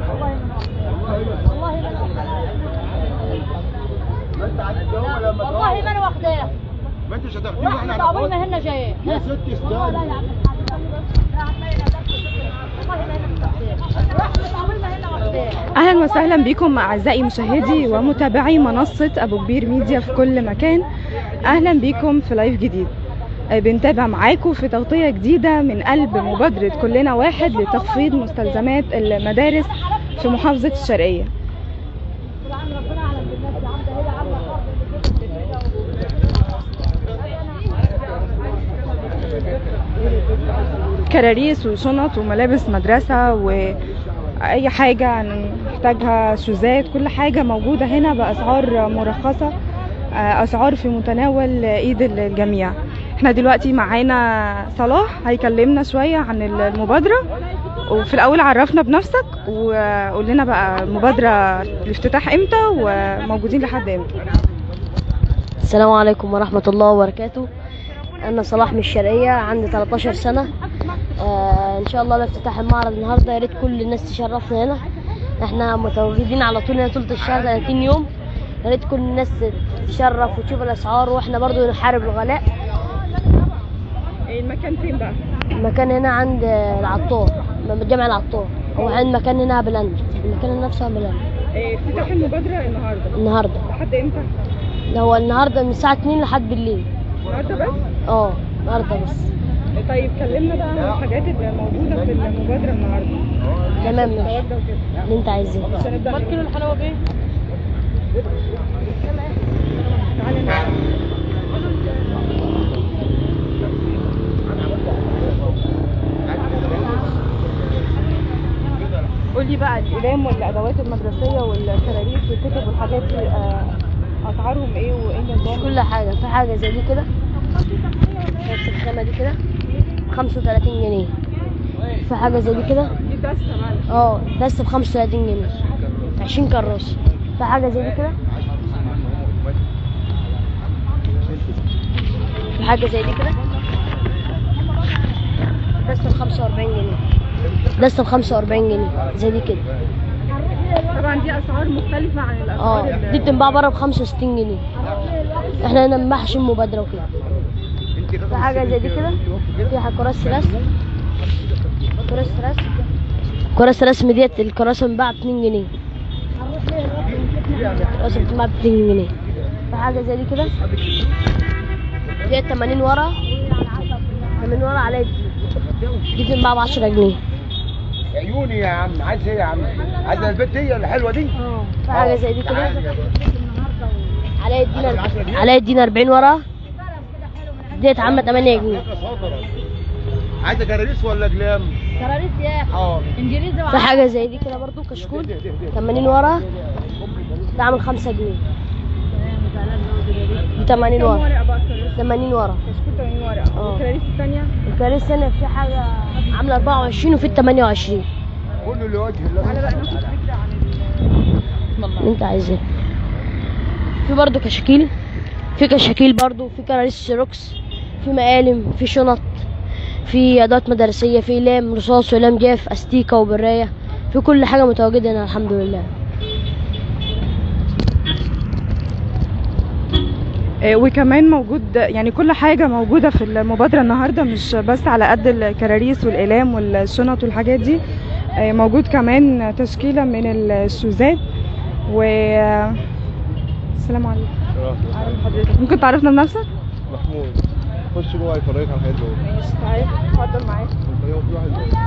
والله ما انا واخداه ما انت مش هتاخديه واحنا رحمة عقبال هناخد ما هنا جايين يا ست والله لا استنى يا عم والله ما هنا واخداه رحمة عقبال ما هنا واخداه اهلا وسهلا بكم اعزائي مشاهدي ومتابعي منصه ابو كبير ميديا في كل مكان اهلا بكم في لايف جديد آه، بنتابع معاكم في تغطيه جديده من قلب مبادره كلنا واحد لتخفيض مستلزمات المدارس في محافظه الشرقيه طبعا ربنا اعلم بالناس يا عم ده هي عامله كراريس وشنط وملابس مدرسه واي حاجه نحتاجها شوزات كل حاجه موجوده هنا باسعار مرخصه آه، اسعار في متناول ايد الجميع احنا دلوقتي معانا صلاح هيكلمنا شويه عن المبادره وفي الاول عرفنا بنفسك وقول لنا بقى المبادره الافتتاح امتى وموجودين لحد امتى السلام عليكم ورحمة الله وبركاته أنا صلاح من الشرقية عندي 13 سنة آه إن شاء الله لافتتاح المعرض النهاردة يا ريت كل الناس تشرفنا هنا إحنا متواجدين على طول هنا طول الشهر 30 يوم يا ريت كل الناس تشرف وتشوف الأسعار وإحنا برضو نحارب الغلاء المكان فين بقى المكان هنا عند العطار جامع العطار هو عند مكان هنا بلند المكان نفسه بلند افتتاح المبادره النهارده النهاردة لحد امتى ده هو النهاردة من الساعة 2 لحد بالليل النهارده بس اه النهاردة بس طيب كلمنا بقى عن الحاجات اللي موجوده في المبادره النهارده تمام ماشي وكده اللي انت عايزاه هنبدا كيلو الحلاوه بايه تعالى نعم. قولي بقى الاقلام والادوات المدرسيه والكراريس والكتب والحاجات دي آه، اسعارهم ايه وايه مش النظام كل حاجة في حاجة زي دي كده نفس الخامة دي كده بخمسة وتلاتين جنيه في حاجة زي دي كده دي دسه معلش اه بس بخمسة وتلاتين جنيه عشرين كراسة في حاجة زي دي كده في حاجة زي دي كده بس بخمسة وأربعين جنيه بس بخمسة وأربعين جنيه زي دي كده طبعا دي اسعار مختلفه عن اه الاسعار اللي- دي بتنباع بره بخمسة وستين جنيه احنا هنا بنبيعش المبادرة وكده في حاجة زي دي كده فيها كراسة رسم كراسة رسم كراسة رسم ديت الكراسة بتنباع باتنين جنيه كراسة بتنباع باتنين جنيه في حاجة زي دي كده ديت تمانين ورا تمانين ورا عليها دي دي بتنباع بعشرة جنيه عيوني يا عم عايز ايه يا عم عايز البنت هي الحلوه دي في حاجة زي دي كده عليها الدين عليها الدين أربعين ورا ديت عاملة تمانية جنيه عايزه كراريس ولا جلام كراريس يا اخي اه انجليزي في حاجة زي دي كده برضو كشكول 80 ورا ده عامل 5 جنيه دي 80 كم ورا ورقه بقى الكراريس 80 ورا كشكول 80 ورقه اه. والكراريس الثانيه الكراسي هنا في حاجة عاملة 24 وفي 28 كله لوجه الله تعالى بقى ناخد فكره عن ال- اللي انت عايزاه في برضو كشاكيل في كشاكيل برضو في كراريس شيروكس في مقالم في شنط في ادوات مدرسية في لام رصاص ولام جاف استيكة وبراية في كل حاجة متواجدة هنا الحمد لله آه، وكمان موجود يعني كل حاجة موجودة في المبادرة النهاردة مش بس على قد الكراريس والإقلام والشنط والحاجات دي آه، موجود كمان تشكيلة من الشوزات و السلام عليكم أهلا بحضرتك ممكن تعرفنا بنفسك؟ محمود خش جوه يفرجك على الحاجات دول ماشي تعالى اتفضل معاك في واحد جوه.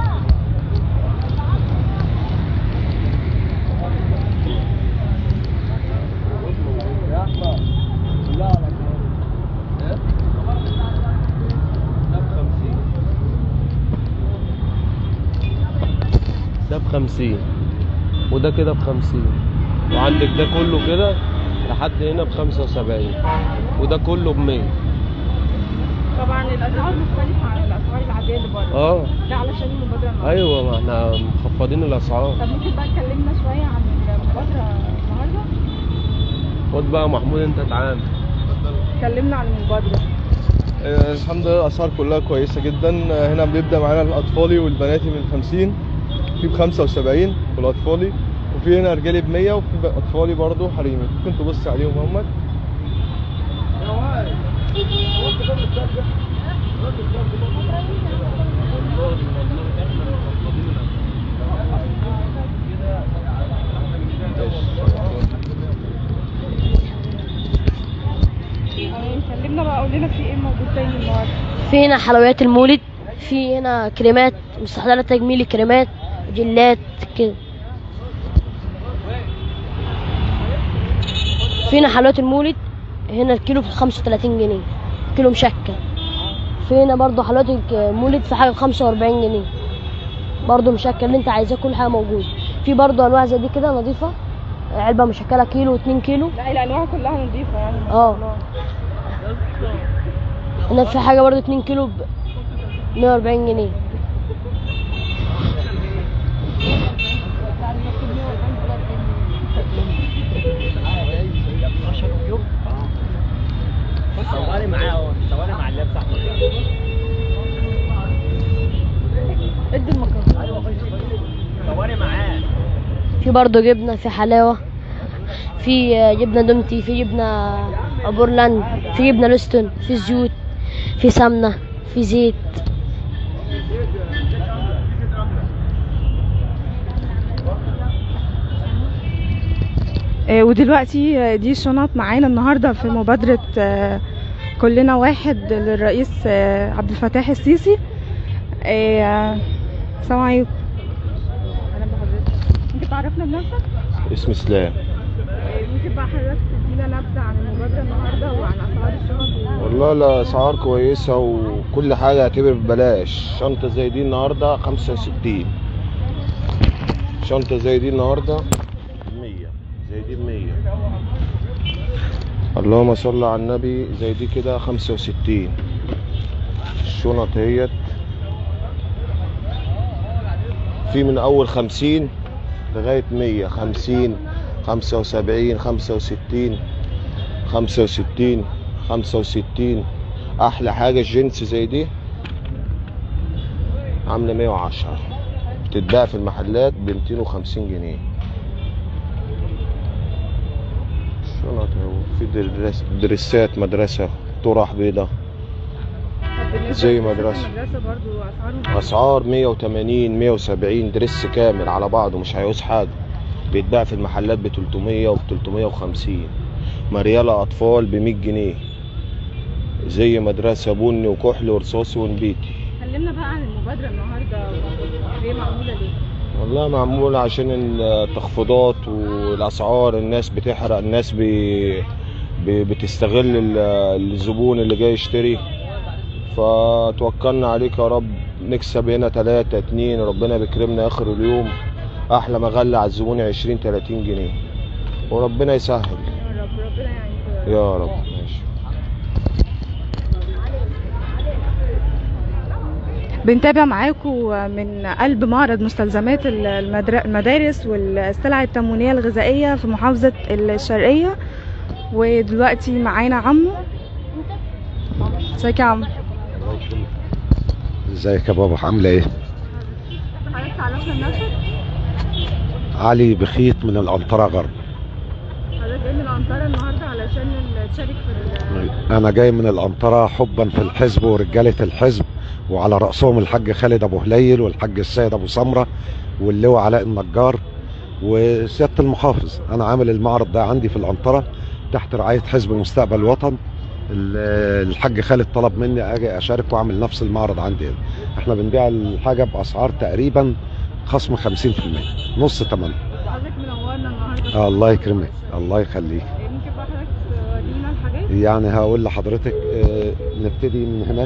ده بخمسين وده كده بخمسين وعندك ده كله كده لحد هنا بخمسة وسبعين وده كله بمية طبعا الأسعار مختلفة عن الأسعار العادية اللي بره اه ده علشان المبادرة النهاردة ايوه ما احنا مخفضين الاسعار طب ممكن بقى تكلمنا شوية عن المبادرة النهاردة؟ خد بقى محمود انت تعال كلمنا عن المبادرة آه، الحمد لله الاسعار كلها كويسه جدا آه، هنا بيبدا معانا الاطفالي والبناتي من 50 في ب 75 في الاطفالي وفي هنا رجالي ب 100 وفي ب- اطفالي برضه حريمي ممكن تبص عليهم هم كلمنا بقى قول لنا في ايه موجود تاني النهارده في هنا حلويات المولد في هنا كريمات مستحضرات تجميلي كريمات جلات كده في هنا حلويات المولد هنا الكيلو ب 35 جنيه كيلو مشكل في هنا برضه حلويات المولد في حاجه ب 45 جنيه برضه مشكل اللي انت عايزاه كل حاجه موجود في برضه انواع زي دي كده نظيفه علبه مشكله كيلو و2 كيلو لا الانواع كلها نظيفه يعني ما اه. شاء الله هنا في حاجه برضه 2 كيلو ب 140 جنيه صوري معاه صوري مع اللاب صاحبي ادي المكان صوري معاه في برضه جبنة في حلاوة في آه، جبنة دومتي في جبنة أبورلاند في جبنة لوستون في زيوت في سمنة في زيت آه، ودلوقتي آه، دي شنط معانا النهارده في مبادرة آه، كلنا واحد للرئيس آه، عبد الفتاح السيسي آه، السلام عليكم اهلا بحضرتك ممكن تعرفنا بنفسك؟ اسم اسلام آه، ممكن بقى حضرتك تدينا نبذة عن المبادرة النهارده وعن اسعار الشنط والله الاسعار كويسه وكل حاجه اعتبر ببلاش شنطه زي دي النهارده 65 شنطه زي دي النهارده 100 زي دي 100 اللهم صل على النبي زي دي كده 65 الشنط اهيت في من اول 50 لغايه 100 50 75 65 65 65 احلى حاجه الجنس زي دي عامله 110 بتتباع في المحلات ب 250 جنيه شنط اهو في درس درسات مدرسه طرح بيضه زي مدرسة. مدرسة برضو اسعارهم اسعار 180 170 درس كامل على بعضه مش هيعوز حاجه بيتباع في المحلات ب 300 وب 350 مريالة اطفال ب 100 جنيه زي مدرسه بني وكحل ورصاصي ونبيتي كلمنا بقى عن المبادرة النهارده وهي معمولة ليه؟ والله معمول عشان التخفيضات والاسعار الناس بتحرق الناس بي بي- بتستغل ال- الزبون اللي جاي يشتري فتوكلنا عليك يا رب نكسب هنا تلاتة اتنين ربنا بيكرمنا اخر اليوم احلى مغلى على الزبون عشرين تلاتين جنيه وربنا يسهل يا رب ربنا يعني يا رب ماشي بنتابع معاكم من قلب معرض مستلزمات المدر- المدارس والسلع التموينية الغذائية في محافظة الشرقية ودلوقتي معانا عمو ازيك يا عمو ازيك يا بابا عامله ايه حضرتك تعرفنا بنفسك علي بخيت من الانطره غرب حضرتك جاي من العنطرة النهاردة علشان ال- تشارك في ال- انا جاي من الانطره حبا في الحزب ورجاله الحزب وعلى راسهم الحاج خالد ابو هليل والحاج السيد ابو سمره واللواء علاء النجار وسياده المحافظ انا عامل المعرض ده عندي في الانطره تحت رعايه حزب مستقبل الوطن ال- الحاج خالد طلب مني اجي اشارك واعمل نفس المعرض عندي هنا احنا بنبيع الحاجه باسعار تقريبا خصم 50% نص ثمنها حضرتك منورنا النهاردة آه الله يكرمك الله يخليك إيه، ممكن بقى حضرتك تورينا الحاجات يعني هقول لحضرتك آه، نبتدي من هناك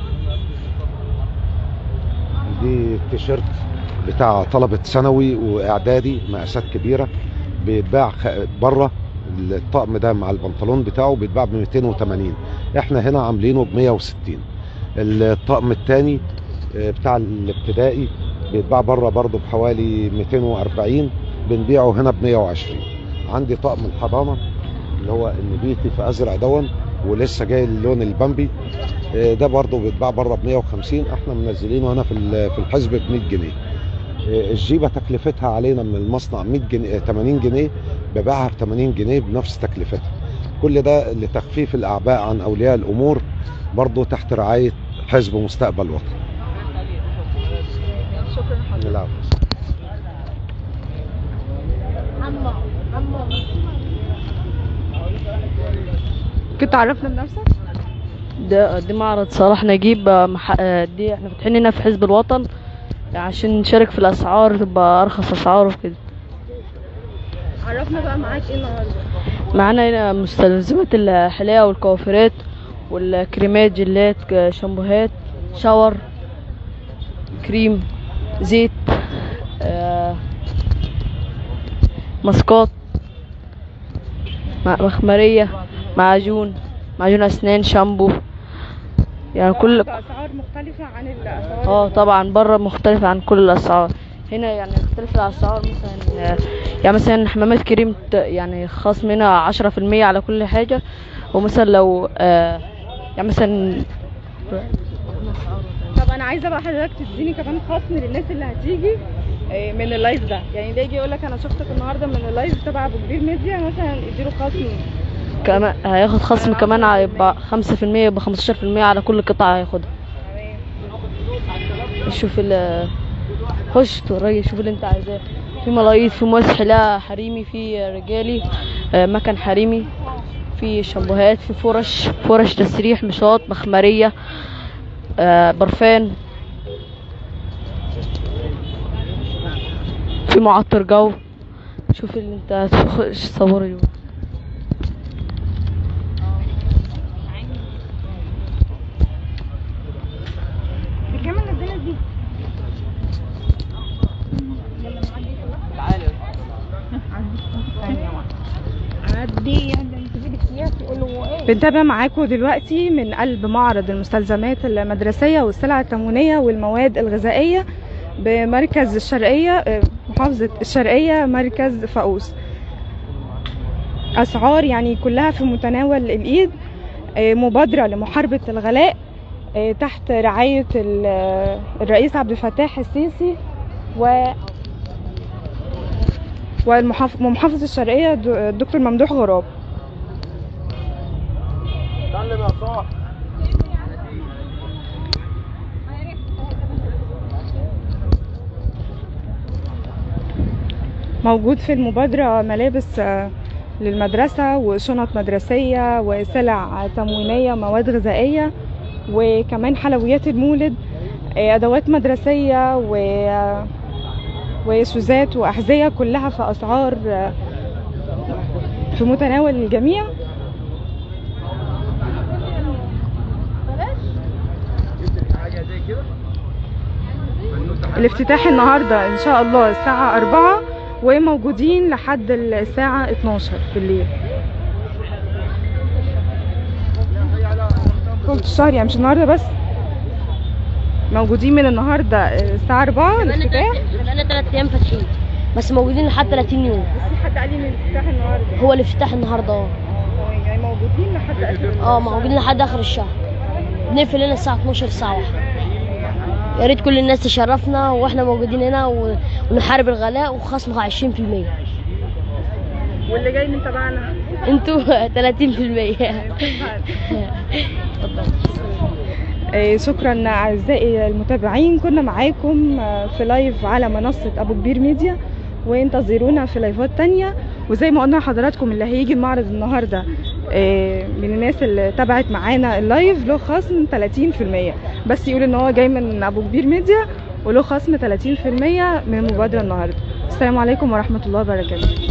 دي التيشيرت بتاع طلبة ثانوي واعدادي مقاسات كبيرة بيتباع بره الطقم ده مع البنطلون بتاعه بيتباع ب 280 احنا هنا عاملينه ب 160 الطقم التاني آه، بتاع الابتدائي بيتباع بره برضه بحوالي 240 بنبيعه هنا ب 120 عندي طقم الحضانه اللي هو النبيتي في ازرق دون ولسه جاي اللون البامبي آه، ده برضه بيتباع بره ب 150 احنا منزلينه هنا في ال- في الحزب ب 100 جنيه آه، الجيبه تكلفتها علينا من المصنع 100 جنيه 80 جنيه ببيعها ب 80 جنيه بنفس تكلفتها كل ده لتخفيف الاعباء عن اولياء الامور برضه تحت رعايه حزب مستقبل وطن شكرا لحضرتك العفو. كنت عرفنا بنفسك ده دي معرض صلاح نجيب آه، مح... آه، دي احنا فاتحين هنا في حزب الوطن عشان نشارك في الاسعار تبقى ارخص اسعار وكده عرفنا بقى معاك ايه النهارده معانا هنا مستلزمات الحلاقة والكوافيرات والكريمات جلات ك- شامبوهات شاور كريم زيت آه، ماسكات مع- مخمرية معجون معجون أسنان شامبو يعني كل باسعار مختلفه عن الاسعار اه طبعا بره مختلفة عن كل الأسعار هنا يعني مختلف الأسعار مثلا آه، يعني مثلا حمامات كريم ت- يعني خصم هنا عشرة في المية على كل حاجة ومثلا لو آه، يعني مثلا طب انا عايزه بقى حضرتك تديني كمان خصم للناس اللي هتيجي آه، من اللايف ده يعني ده يجي يقول لك انا شفتك النهارده من اللايف تبع ابو كبير ميديا مثلا اديله خصم كمان هياخد خصم كمان هيبقى خمسة في المية يبقى خمستاشر في المية على كل قطعة هياخدها شوف ال خش توري شوف اللي انت عايزاه في ملايط في مسح لا حريمي في رجالي آه، مكن حريمي في شامبوهات في فرش فرش تسريح مشاط مخمرية آه، برفان في معطر جو شوف اللي انت هتخش صوري جوه. بكام الدنيا دي بنتابع معاكم دلوقتي من قلب معرض المستلزمات المدرسية والسلع التموينية والمواد الغذائية بمركز الشرقية آه، محافظة الشرقية مركز فاقوس أسعار يعني كلها في متناول الإيد آه، مبادرة لمحاربة الغلاء آه، تحت رعاية ال- آه، الرئيس عبد الفتاح السيسي و والمحافظ ومحافظة الشرقية د- الدكتور ممدوح غراب سلم يا صاحبي موجود في المبادرة ملابس آه، للمدرسة وشنط مدرسية وسلع تموينية مواد غذائية وكمان حلويات المولد آه، أدوات مدرسية و آه، وشوزات وأحذية كلها في أسعار آه، في متناول الجميع حاجه زي كده الافتتاح النهاردة إن شاء الله الساعة أربعة وموجودين لحد الساعة 12 بالليل قلت الشهر يعني مش النهاردة بس موجودين من النهاردة الساعة 4 الافتتاح بقالنا تلات ايام فاتحين بس موجودين لحد 30 يوم بس في حد قال لي من الافتتاح النهاردة هو الافتتاح النهارده اه يعني موجودين لحد آخر اه موجودين لحد اخر الشهر بنقفل هنا الساعه 12 الساعه 1 يا ريت كل الناس تشرفنا واحنا موجودين هنا و- ونحارب الغلاء وخصمها 20% واللي جاي من تبعنا انتوا 30% آه، شكرا اعزائي المتابعين كنا معاكم آه، في لايف على منصة ابو كبير ميديا وانتظرونا في لايفات تانية وزي ما قلنا لحضراتكم اللي هيجي المعرض النهاردة آه، من الناس اللي تابعت معانا اللايف له خصم 30% بس يقول ان هو جاي من ابو كبير ميديا وله خصم 30% من المبادرة النهاردة السلام عليكم ورحمة الله وبركاته